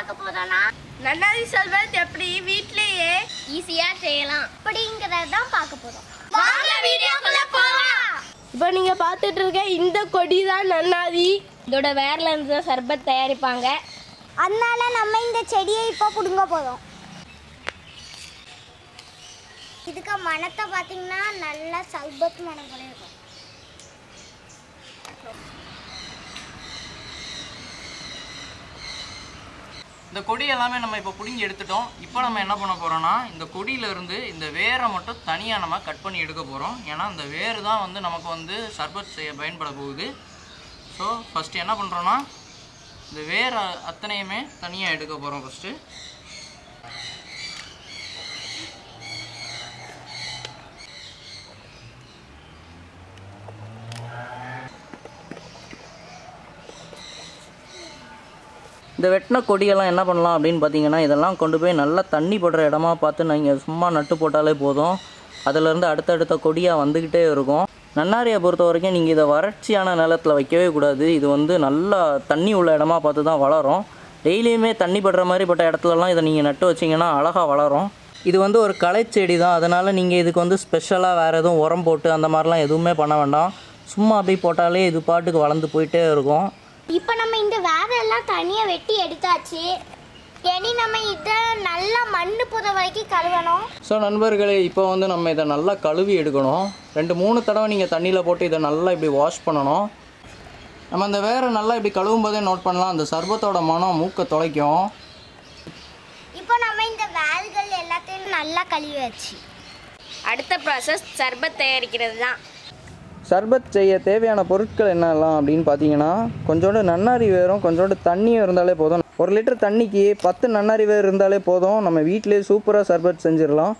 பார்க்க போறோம்னா நன்னாரி சொல்வது எப்படி வீட்லயே ஈஸியா செய்யலாம் அப்படிங்கறத தான் பார்க்க போறோம் வாங்க வீடியோக்குள்ள போலாம் இப்போ நீங்க பார்த்துட்டு இருக்க இந்த கொடி தான் நன்னாரி இதோட வேர்ல இருந்து தான் சர்பத் தயாரிப்பாங்க அதனால நம்ம இந்த செடியை இப்போ பிடுங்க போறோம் இதுக்கு மனத்தை பார்த்தீங்கன்னா நல்லா சல்பத் மனம் போல இருக்கும் இந்த கொடி எல்லாமே நம்ம இப்போ பிடுங்கி எடுத்துட்டோம் இப்போ நம்ம என்ன பண்ண போகிறோம்னா இந்த கொடியில இருந்து இந்த வேரை மட்டும் தனியாக நம்ம கட் பண்ணி எடுக்க போகிறோம் ஏன்னா இந்த வேர் தான் வந்து நமக்கு வந்து சர்பத் செய்ய பயன்பட போகுது ஸோ ஃபஸ்ட்டு என்ன பண்ணுறோன்னா இந்த வேர் அ- அத்தனையுமே தனியாக எடுக்க போகிறோம் ஃபஸ்ட்டு இந்த வெட்டின கொடியெல்லாம் என்ன பண்ணலாம் அப்படின்னு பார்த்தீங்கன்னா இதெல்லாம் கொண்டு போய் நல்லா தண்ணி படுற இடமா பார்த்து நீங்கள் சும்மா நட்டு போட்டாலே போதும் அதுலேருந்து அடுத்தடுத்த கொடியாக வந்துக்கிட்டே இருக்கும் நன்னாரியை பொறுத்த வரைக்கும் நீங்கள் இதை வறட்சியான நிலத்தில் வைக்கவே கூடாது இது வந்து நல்லா தண்ணி உள்ள இடமா பார்த்து தான் வளரும் டெய்லியுமே தண்ணி படுற மாதிரிப்பட்ட இடத்துலலாம் இதை நீங்கள் நட்டு வச்சிங்கன்னா அழகாக வளரும் இது வந்து ஒரு களைச்செடி தான் அதனால் நீங்கள் இதுக்கு வந்து ஸ்பெஷலாக வேறு எதுவும் உரம் போட்டு அந்த மாதிரிலாம் எதுவுமே பண்ண வேண்டாம் சும்மா அப்படியே போட்டாலே இது பாட்டுக்கு வளர்ந்து போயிட்டே இருக்கும் இப்போ நம்ம இந்த வேரெல்லாம் தனியாக வெட்டி எடுத்தாச்சு இனி நம்ம இதை நல்லா மண்ணு போகிற வரைக்கும் கழுவணும் ஸோ நண்பர்களே இப்போ வந்து நம்ம இதை நல்லா கழுவி எடுக்கணும் ரெண்டு மூணு தடவை நீங்கள் தண்ணியில் போட்டு இதை நல்லா இப்படி வாஷ் பண்ணணும் நம்ம அந்த வேரை நல்லா இப்படி கழுவும் போதே நோட் பண்ணலாம் அந்த சர்பத்தோட மனம் மூக்கை தொலைக்கும் இப்போ நம்ம இந்த வேல்கள் எல்லாத்தையும் நல்லா கழுவியாச்சு அடுத்த ப்ராசஸ் சர்பத் தயாரிக்கிறது தான் சர்பத் செய்ய தேவையான பொருட்கள் என்னெல்லாம் அப்படின்னு பார்த்தீங்கன்னா கொஞ்சோண்டு நன்னாரி வேரும் கொஞ்சோண்டு தண்ணியும் இருந்தாலே போதும் ஒரு லிட்டர் தண்ணிக்கு பத்து நன்னாரி வேர் இருந்தாலே போதும் நம்ம வீட்டிலேயே சூப்பராக சர்பத் செஞ்சிடலாம்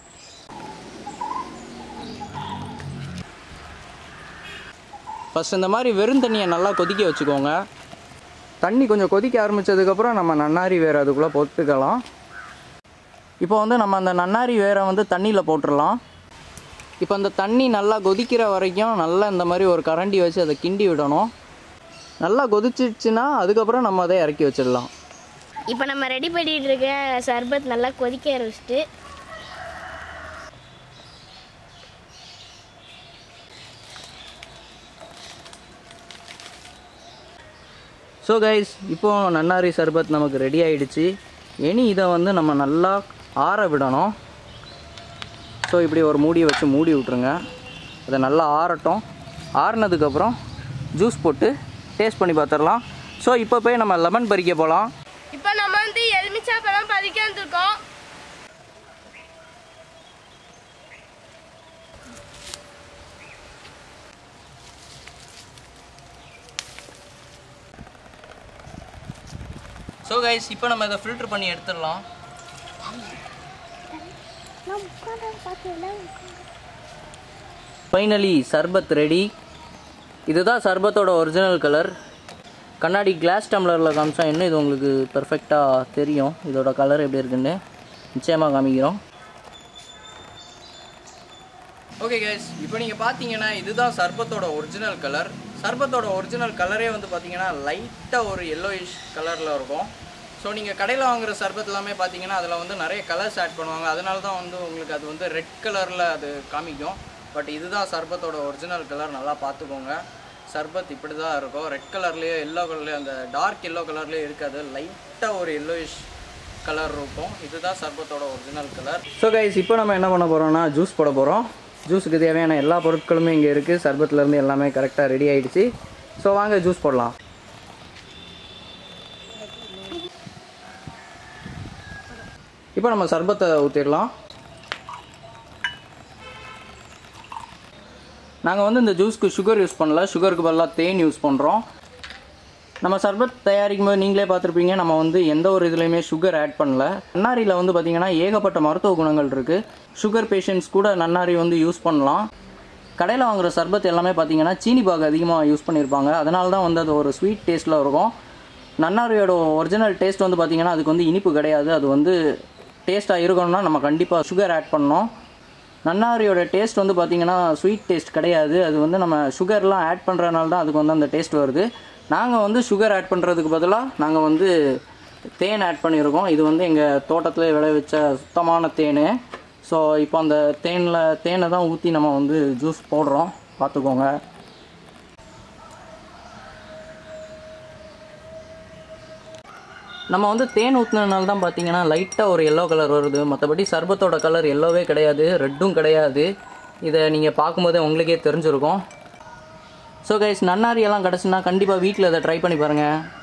ஃபஸ்ட் இந்த மாதிரி வெறும் தண்ணியை நல்லா கொதிக்க வச்சுக்கோங்க தண்ணி கொஞ்சம் கொதிக்க ஆரம்பித்ததுக்கப்புறம் நம்ம நன்னாரி வேர் அதுக்குள்ளே போட்டுக்கலாம் இப்போ வந்து நம்ம அந்த நன்னாரி வேரை வந்து தண்ணியில் போட்டுடலாம் இப்போ அந்த தண்ணி நல்லா கொதிக்கிற வரைக்கும் நல்லா இந்த மாதிரி ஒரு கரண்டி வச்சு அதை கிண்டி விடணும் நல்லா கொதிச்சிடுச்சுன்னா அதுக்கப்புறம் நம்ம அதை இறக்கி வச்சிடலாம் இப்போ நம்ம ரெடி பண்ணிட்டு இருக்க சர்பத் நல்லா கொதிக்க ஆரம்பிச்சிட்டு ஸோ கைஸ் இப்போ நன்னாரி சர்பத் நமக்கு ரெடி ஆயிடுச்சு இனி இதை வந்து நம்ம நல்லா ஆற விடணும் ஸோ இப்படி ஒரு மூடியை வச்சு மூடி விட்ருங்க அதை நல்லா ஆறட்டும் ஆறுனதுக்கப்புறம் ஜூஸ் போட்டு டேஸ்ட் பண்ணி பார்த்துடலாம் ஸோ இப்போ போய் நம்ம லெமன் பறிக்க போகலாம் இப்போ நம்ம வந்து எலுமிச்சா பழம் பறிக்க வந்திருக்கோம் ஸோ கைஸ் இப்போ நம்ம இதை ஃபில்டர் பண்ணி எடுத்துடலாம் ஃபைனலி சர்பத் ரெடி இதுதான் சர்பத்தோட ஒரிஜினல் கலர் கண்ணாடி கிளாஸ் டம்ளரில் காமிச்சா இன்னும் இது உங்களுக்கு பெர்ஃபெக்டாக தெரியும் இதோட கலர் எப்படி இருக்குன்னு நிச்சயமாக காமிக்கிறோம் ஓகே கைஸ் இப்போ நீங்கள் பார்த்தீங்கன்னா இதுதான் சர்பத்தோட ஒரிஜினல் கலர் சர்பத்தோட ஒரிஜினல் கலரே வந்து பார்த்தீங்கன்னா லைட்டாக ஒரு எல்லோயிஷ் கலரில் இருக்கும் ஸோ நீங்கள் கடையில் வாங்குற சர்பத் எல்லாமே பார்த்தீங்கன்னா அதில் வந்து நிறைய கலர்ஸ் ஆட் பண்ணுவாங்க அதனால தான் வந்து உங்களுக்கு அது வந்து ரெட் கலரில் அது காமிக்கும் பட் இதுதான் சர்பத்தோட ஒரிஜினல் கலர் நல்லா பார்த்துக்கோங்க சர்பத் இப்படி தான் இருக்கும் ரெட் கலர்லேயே எல்லோ கலர்லேயே அந்த டார்க் எல்லோ கலர்லேயே இருக்காது லைட்டாக ஒரு எல்லோயிஷ் கலர் இருக்கும் இதுதான் சர்பத்தோட ஒரிஜினல் கலர் ஸோ கைஸ் இப்போ நம்ம என்ன பண்ண போகிறோம்னா ஜூஸ் போட போகிறோம் ஜூஸுக்கு தேவையான எல்லா பொருட்களுமே இங்கே இருக்குது சர்பத்துலேருந்து எல்லாமே கரெக்டாக ரெடி ஆயிடுச்சு ஸோ வாங்க ஜூஸ் போடலாம் இப்போ நம்ம சர்பத்தை ஊற்றிடலாம் நாங்கள் வந்து இந்த ஜூஸ்க்கு சுகர் யூஸ் பண்ணல சுகருக்கு பதிலாக தேன் யூஸ் பண்ணுறோம் நம்ம சர்பத் தயாரிக்கும் போது நீங்களே பார்த்துருப்பீங்க நம்ம வந்து எந்த ஒரு இதுலேயுமே சுகர் ஆட் பண்ணல நன்னாரியில் வந்து பார்த்திங்கன்னா ஏகப்பட்ட மருத்துவ குணங்கள் இருக்குது சுகர் பேஷண்ட்ஸ் கூட நன்னாரி வந்து யூஸ் பண்ணலாம் கடையில் வாங்குற சர்பத் எல்லாமே பார்த்தீங்கன்னா சீனி பாகு அதிகமாக யூஸ் பண்ணியிருப்பாங்க அதனால தான் வந்து அது ஒரு ஸ்வீட் டேஸ்ட்டில் இருக்கும் நன்னாரியோட ஒரிஜினல் டேஸ்ட் வந்து பார்த்திங்கன்னா அதுக்கு வந்து இனிப்பு கிடையாது அது வந்து டேஸ்ட்டாக இருக்கணும்னா நம்ம கண்டிப்பாக சுகர் ஆட் பண்ணணும் நன்னாரியோட டேஸ்ட் வந்து பார்த்திங்கன்னா ஸ்வீட் டேஸ்ட் கிடையாது அது வந்து நம்ம சுகர்லாம் ஆட் பண்ணுறதுனால தான் அதுக்கு வந்து அந்த டேஸ்ட் வருது நாங்கள் வந்து சுகர் ஆட் பண்ணுறதுக்கு பதிலாக நாங்கள் வந்து தேன் ஆட் பண்ணியிருக்கோம் இது வந்து எங்கள் தோட்டத்தில் விளைவிச்ச சுத்தமான தேன் ஸோ இப்போ அந்த தேனில் தேனை தான் ஊற்றி நம்ம வந்து ஜூஸ் போடுறோம் பார்த்துக்கோங்க நம்ம வந்து தேன் ஊற்றுனதுனால தான் பார்த்தீங்கன்னா லைட்டாக ஒரு எல்லோ கலர் வருது மற்றபடி சர்பத்தோட கலர் எல்லோவே கிடையாது ரெட்டும் கிடையாது இதை நீங்கள் பார்க்கும்போதே உங்களுக்கே தெரிஞ்சிருக்கும் ஸோ கைஸ் நன்னாரி எல்லாம் கிடச்சுன்னா கண்டிப்பாக வீட்டில் இதை ட்ரை பண்ணி பாருங்கள்